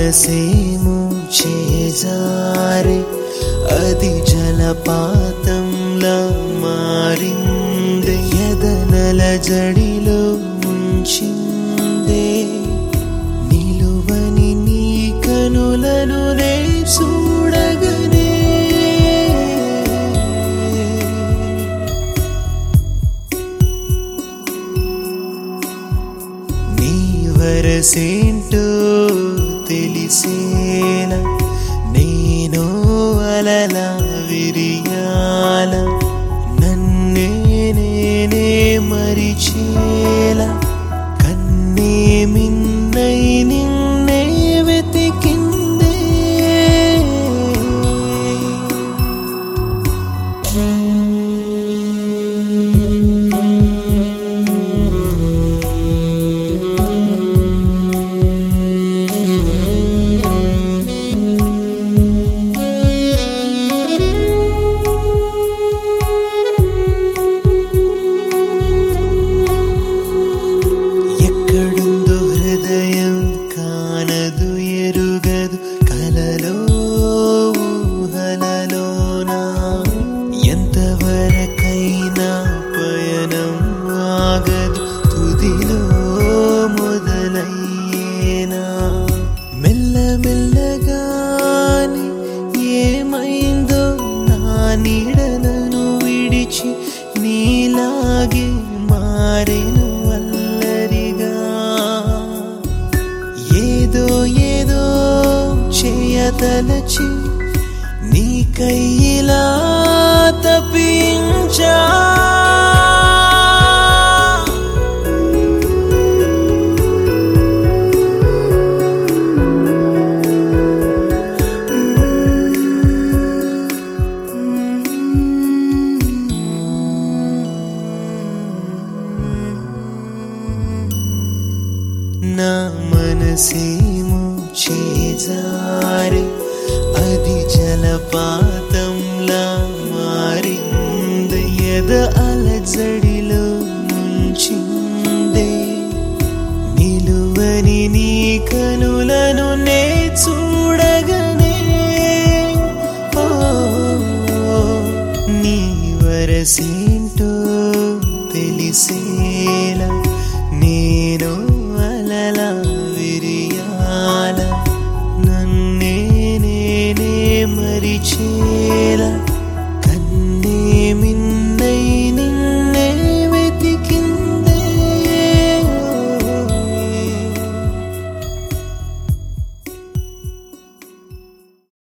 మనసేమో చేజారే అది జలపాతంలా మారింది ఎదనల జడిలో ఉంచిందే నిలువని నీ కనులను నే చూడగనే నీ వరసేంటో తెలిసేలా నేను అలలా విరియాల నన్నే నేనే మరిచేలా కన్నే మిన్నై నిన్నే వెతికిందే ఎక్కడుందో హృదయం కానదు ఎరుగదు కలలో ఊహలలోనా ఎంతవరకైనా పయనం ఆగదు తుదిలో మొదలయ్యేనా మెల్లమెల్లగాని ఏమైందో నా నీడలను విడిచి నీలాగే మారెను అల్లరిగా ఏదో ఏదో చేయతలచి నీ కైలా తప్పించా నా మనసేమో చేజారి అది జలపాతంలా మారింది ఎద అలజడిలో ముంచిందే నిలువని నీ కనులను నే చూడగనే ఓ నీ వరసేంటో తెలిసేలా నేను అలలా విరియాల నన్నే నేనే మరిచే